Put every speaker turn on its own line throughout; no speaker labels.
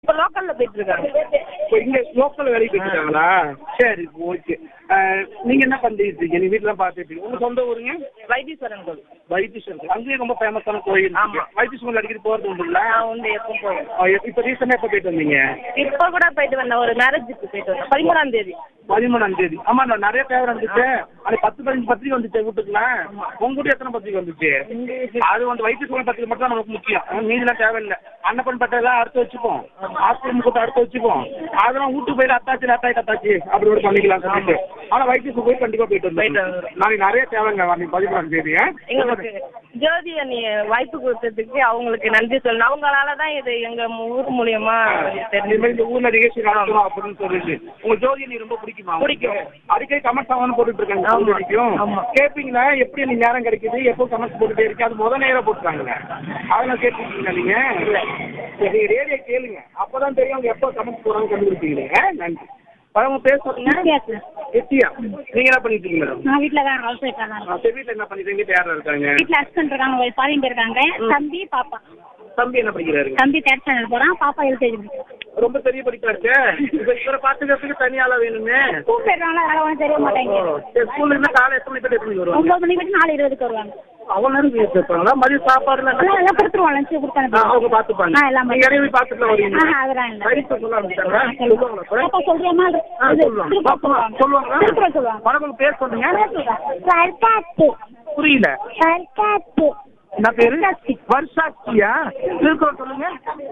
இப்போ லோக்கல்ல போயிட்டு இருக்காங்க
இப்போ இங்க லோக்கல் வேலைக்கு போயிட்டுருக்காங்களா சரி ஓகே நீங்க என்ன பண்ணிட்டு இருக்கீங்க நீ வீட்டுல பார்த்துட்டு இருக்கீங்க உங்க சொந்த ஊருங்க
வைத்தீஸ்வரன் கோவில்
வைத்தீஸ்வரர் அங்கேயும் ரொம்ப ஃபேமஸான கோயில்
ஆமா.
வைத்தீஸ்வரர் அடிக்கடி போறது உண்டுங்களா
நான் உண்டு எப்பவும் போவேன்
ஆ, எப்- இப்போ ரீசெண்டாக எப்போ போயிட்டு வந்தீங்க
இப்போ கூட போயிட்டு வந்தேன் ஒரு மேரேஜுக்கு போயிட்டு வந்தேன் பதிமூணாம் தேதி
பதிமூணாம் தேதி ஆமா நான் நிறைய பேர் வந்துச்சு அது பத்து பதினஞ்சு பத்திரிக்கை வந்துச்சு வீட்டுக்குலாம் உங்க வீட்டு எத்தனை பத்திரிக்கை வந்துச்சு அது வந்து வைத்தீஸ்வரன் பத்திரிக்கை மட்டும் தான் நமக்கு முக்கியம் ஆ, மீதிலாம் தேவையில்லை அன்னப்பன் பட்டையெல்லாம் அடுத்து வச்சுப்போம் ஹாஸ்பிட்டல் கூட்டம் அடுத்து வச்சுப்போம் அதெல்லாம் வீட்டுக்கு போயிட்டு அத்தாச்சி அத்தாச்சி அத்தாச்சி அப்படி கூட பண்ணிக்கலாம் சொல்லிட்டு ஆனா வைத்தீஸ்வரர் போய் கண்டிப்பா போயிட்டு
போயிட்டு
வந்தேன்
வந்துடுறேன்.
நாளைக்கு நிறைய தேவைங்க நாளைக்கு பதிமூணாம் தேதி ஆ?
எங்களுக்கு ஜோதி அண்ணி வாய்ப்பு கொடுத்ததுக்கு அவங்களுக்கு நன்றி சொல்லணும் அவங்களால தான் இது எங்க ஊர் மூலியமா
இந்த
தெரிஞ்சு
மாதிரி இந்த ஊர்ல நிகழ்ச்சி நடத்தணும் அப்படின்னு சொல்லிட்டு உங்க ஜோதி நீ ரொம்ப பிடிக்குமா
பிடிக்கும்.
அடிக்கடி கமெண்ட்ஸ் ஆகணும் போட்டுட்டு இருக்காங்க
ஆமா.
ஜோதிக்கும்
ஆமா.
கேப்பீங்களா எப்படி நீ நேரம் கிடைக்குது எப்போ கமெண்ட்ஸ் போட்டுட்டே இருக்கு அது முத நேரம் போட்டுறாங்களே அதெல்லாம் கேட்டுருக்கீங்களா நீங்க சரி நீங்க ரேடியோ கேளுங்க அப்பதான் தெரியும் அவங்க எப்போ கமெண்ட்ஸ் போடுறாங்க கண்டுபிடிப்பீங்க ஆ, நன்றி பழங்க பேர் சொல்லுங்க எத்தியா நீங்க என்ன பண்ணிட்டு இருக்கீங்க மேடம்
நான் வீட்டில் தான் ஹவுஸ் ஒய்ஃபாக தான் இருக்கேன்.
சரி வீட்டுல என்ன பண்ணிட்டு வீட்டுல யாரும் இருக்காங்க
வீட்டில் ஹஸ்பண்ட் இருக்காங்க ஒரு ஃபாரின் இருக்காங்க தம்பி பாப்பா
தம்பி என்ன படிக்கிறாருங்க
தம்பி தேர்ட் ஸ்டாண்டர்ட் போகிறான் பாப்பா எல்கேஜி
ரொம்ப பெரிய படிப்பாரு இப்ப இவரை பாத்துக்கிறதுக்கு தனி ஆளா வேணுமே
ஸ்கூல் போயிடுறாங்களா அதெல்லாம் ஒன்றும் தெரிய மாட்டேங்குது
சரி, ஸ்கூல்ல இருந்து காலை எத்தனை மணி எத்தனை மணிக்கு வருவாங்க
ஒம்பது மணி விட்டு நாலு இருபதுக்கு வருவாங்க
அவ்வளவு நேரம் வீட்டு இருப்பாங்களா மதியம் சாப்பாடுலாம்
எல்லாம் எல்லாம் கொடுத்துருவோம் லஞ்சு கொடுத்து
ஆ, அவங்க
அனுப்புவோம்
பாத்துப்பாங்க
ஆ, எல்லாம்
நீங்க இடையே போய் பாத்துட்டு வருவீங்க
ஆ அதெல்லாம் இல்லை
சரி சொல்ல ஆரம்பிச்சாங்களா சொல்லுவாங்களா கூட?
பாப்பா சொல்றியாமா
ஆ, சொல்லுவாங்க
திருப்பூர்
சொல்லுவாங்க
திருப்பூர் சொல்லுவாங்க
வணக்கம் பேர் சொல்லுங்க
வர்க்காத்து
புரியல
வர்க்காத்து
என்ன பேரு வருஷாட்சியா திருக்குறள் சொல்லுங்க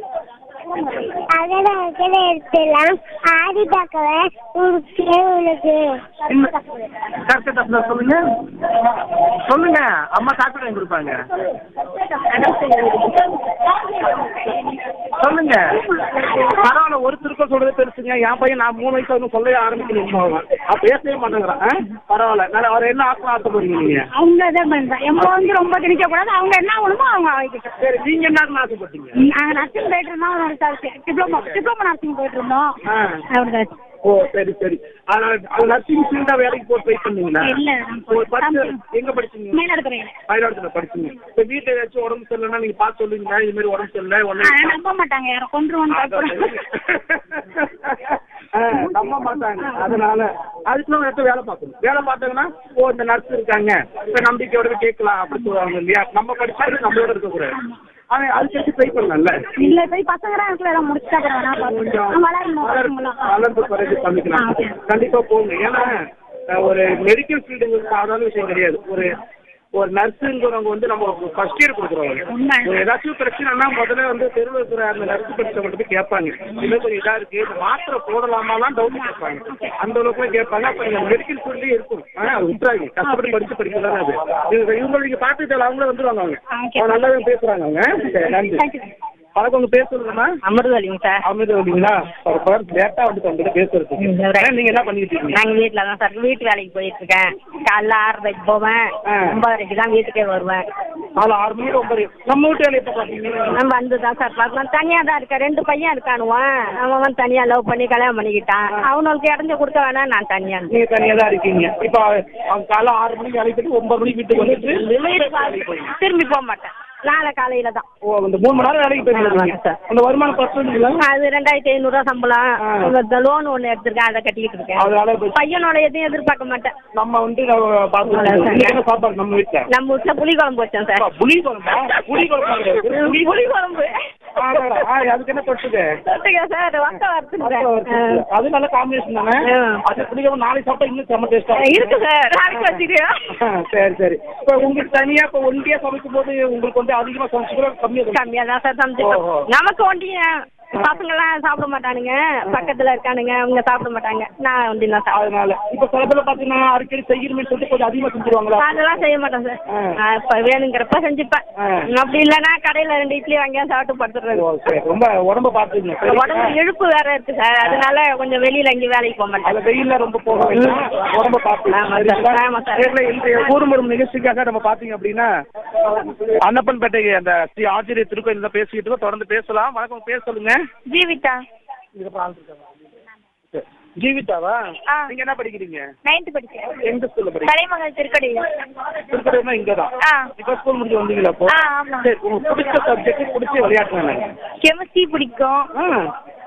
அகல அகல எடுத்துலாம் ஆதி பார்க்கவே உனக்கு உனக்கு
கரெக்டா தப்புல சொல்லுங்க சொல்லுங்க அம்மா காப்பி வாங்கி கொடுப்பாங்க சொல்லுங்க பரவாயில்ல ஒரு திருக்குறள் சொல்றது பெருசுங்க என் பையன் நான் மூணு வயசு வந்து சொல்லவே ஆரம்பிக்கணும் அவன் பேசவே மாட்டேங்கிறான் ஆ? பரவாயில்ல நான் அவர் என்ன ஆசை ஆசை போறீங்க நீங்க
அவங்க தான் பண்றேன் எம்ம வந்து ரொம்ப திணிக்க கூடாது அவங்க என்ன வேணுமோ அவங்க ஆகிக்கிட்டோம்
சரி நீங்க என்ன ஆசைப்பட்டீங்க
நாங்க நர்சிங் போயிட்டு இருந்தோம் டிப்ளமோ டிப்ளமோ நர்சிங் போயிட்டு இருந்தோம்
ஆ.
அப்படிதான்
ஓ சரி சரி அதனால அது நர்சிங் ஃபீல்டா வேலைக்கு போட்டு ட்ரை பண்ணீங்களா
இல்ல நான்
ஓ, படிச்சு எங்க படிச்சீங்க
மயிலாடுதுறையில
மயிலாடுதுறை படிச்சீங்க இப்ப வீட்டுல ஏதாச்சும் உடம்பு சரியில்லைன்னா நீங்க பார்த்து சொல்லுவீங்க இது மாதிரி உடம்பு சரியில்லை
ஆனா
உடனே
நம்ப மாட்டாங்க யாரும் கொண்டுருவோம்
ஆ, நம்ப மாட்டாங்க அதனால அதுக்குள்ள எடுத்து வேலை பார்க்கணும் வேலை பார்த்தாங்கன்னா ஓ இந்த நர்ஸ் இருக்காங்க இப்ப நம்பிக்கையோட போய் கேட்கலாம் அப்படி சொல்லுவாங்க இல்லையா நம்ம படிச்சாலும் நம்மளோட இருக்கக்கூடாது அவன் அதுக்கு எடுத்து ட்ரை பண்ணலாம்ல
இல்ல போய் பசங்க தான் இருக்குல்ல எல்லாம் முடிச்சுட்டா அப்புறம் வேணா
கொஞ்சம்
பார்ப்போம் வளரணும்
வளர்-
பசங்களாம்.
வளர்ந்து பிறகு பண்ணிக்கலாம்
ஆ, okay.
கண்டிப்பா போங்க ஏன்னா அஹ், ஒரு மெடிக்கல் ஃபீல்டுங்கிறது சாதாரண விஷயம் கிடையாது ஒரு ஒரு நர்ஸுங்கிறவங்க வந்து நம்ம ஃபர்ஸ்ட் இயர் கொடுக்குறவங்க
உண்மை.
ஒரு ஏதாச்சும் பிரச்சனைனா முதல்ல வந்து தெருவில் இருக்கிற அந்த நர்ஸ் படிச்சவங்க போய் கேட்பாங்க இன்னும் கொஞ்சம் இதா இருக்கு இந்த மாத்திரை போடலாமாலாம் டவுட் கேட்பாங்க அந்த அளவுக்கு கேட்பாங்க அப்ப இந்த மெடிக்கல் ஃபீல்ட்லயே இருக்கும் ஆனா அது விட்டுறாங்க கஷ்டப்பட்டு படிச்சு படிக்க தானே அது இவங்க இவங்க நீங்க பார்த்துட்டு அவங்களே வந்துருவாங்க அவங்க
ஆ, okay.
அவங்க நல்லாவே பேசுறாங்க அவங்க சரி, நன்றி
Thank you.
வணக்கம் உங்க பேர் சொல்லுங்கம்மா
அமிர்தவல்லிங்க சார்
அமிர்த வந்தீங்களா ஒரு பவர் லேட்டா வந்து உங்ககிட்ட பேசுறதுக்கு
ம்,
ஆனா, நீங்க என்ன பண்ணிட்டு இருக்கீங்க
நாங்க வீட்டில் தான் சார் வீட்டு வேலைக்கு போயிட்டு இருக்கேன் காலைல ஆறரைக்கு போவேன்
ஆ.
ஒன்பதரைக்கு தான் வீட்டுக்கே வருவேன்
நாலு ஆறு மணி ஒன்பது நம்ம வீட்டு வேலையை எப்ப பாத்தீங்க
நான் வந்து தான் சார் பார்க்கலாம் தனியாக தான் இருக்கேன் ரெண்டு பையன் இருக்கானுவான் அவன் வந்து தனியாக லவ் பண்ணி கல்யாணம் பண்ணிக்கிட்டான் அவனுக்கு இறந்து கொடுக்க வேணாம் நான் தனியாக
நீங்க தனியா தான் இருக்கீங்க இப்ப அவங்க காலை ஆறு மணிக்கு வேலைக்கு போயிட்டு ஒன்பது மணிக்கு வீட்டுக்கு வந்துட்டு
திரும்பி போக மாட்டேன் நாளை காலையில தான்
ஓ அந்த மூணு மணி நேரம் வேலைக்கு போயிருக்கீங்க
ஆமாங்க சார்.
அந்த வருமானம் பர்சன்ட்ங்களா
அது ரெண்டாயிரத்தி ஐநூறுரூவா சம்பளம்
ஆ.
இந்த லோன் ஒன்று எடுத்திருக்கேன் அதை கட்டிக்கிட்டு இருக்கேன்
அதனால இப்ப
பையனோட எதையும் எதிர்பார்க்க மாட்டேன்
நம்ம வந்து பார்த்து
அவ்வளவுதான்.
இன்னைக்கு என்ன சாப்பாடு நம்ம வீட்டுல
நம்ம வீட்டுல புளி குழம்பு வச்சோம் சார்
அப்பா, புளி குழம்பா புளி குழம்பா கிடையாது. புளி
புளி குழம்பு
ஆடாடா. ஆ, அதுக்கு என்ன தொட்டுக்கு
தொட்டுக்க சார் வத்த வறுத்துக்கிறேன்
அது நல்ல காம்பினேஷன் தானே
ஆ.
அது புளிக்குழம்பு நாளைக்கு சாப்பிட்டா இன்னும் செம்ம டேஸ்டா
இருக்கு சார் நாளைக்கு வச்சுக்கிறேன்
ஆ, சரி சரி இப்போ உங்களுக்கு தனியா இப்போ ஒண்டியா சமைக்கும் போது உங்களுக்கு வந்து அதிகமா சமைச்சுக்கிறோம் கம்மியா
கம்மியா தான் சார் சமைச்சிட்டோம்
ஓஹோ.
நமக்கு ஒண்டிய பசங்கெல்லாம் சாப்பிட மாட்டானுங்க பக்கத்துல இருக்கானுங்க அவங்க சாப்பிட மாட்டாங்க நான் ஒண்டி தான் சாப்பிடுவேன்
அதனால இப்போ சில பேர் பார்த்தீங்கன்னா அடிக்கடி செய்யணும்னு சொல்லிட்டு கொஞ்சம் அதிகமா செஞ்சுருவாங்களா
அதெல்லாம் செய்ய மாட்டேன் சார்
ஆ.
நான் இப்ப வேணுங்கிறப்ப செஞ்சுப்பேன்
ஆ.
அப்படி இல்லைன்னா கடையில ரெண்டு இட்லி வாங்கி சாப்பிட்டு படுத்துறது
ஓ, சரி. ரொம்ப உடம்ப பாத்துக்கங்க சரி.
உடம்பு இழுப்பு வேற இருக்கு சார் அதனால கொஞ்சம் வெளியில எங்கேயும் வேலைக்கு போக மாட்டேன்
அந்த வெயில்ல ரொம்ப போக வேண்டாம் உடம்ப பார்த்து
ஆமா சார். ஆமா சார்.
இன்றைய ஊர்மரும் நிகழ்ச்சிக்காக நம்ம பாத்தீங்க அப்படின்னா அன்னப்பன்பேட்டை அந்த ஸ்ரீ ஆச்சரிய திருக்கோயில் தான் பேசிக்கிட்டு இருக்கோம். தொடர்ந்து பேசலாம் வணக்கம் பேர் சொல்லுங்க
ஜீவிதா
இதுக்கப்புறம் ஆள் இருக்காங்க. சரி. ஜீவிதாவா
ஆ.
நீங்க என்ன படிக்கிறீங்க
நைன்த்து படிக்கிறேன்
எந்த ஸ்கூல்ல படிக்கிறீங்க
கலைமகள் திருக்கடையில்
திருப்பதினா இங்க தான்
ஆ
இப்போ ஸ்கூல் முடிஞ்சு வந்தீங்களா அப்போ
ஆ ஆமாம்
சரி உங்களுக்கு பிடிச்ச சப்ஜெக்ட் பிடிச்ச விளையாட்டு என்ன
கெமிஸ்ட்ரி பிடிக்கும்
ஆ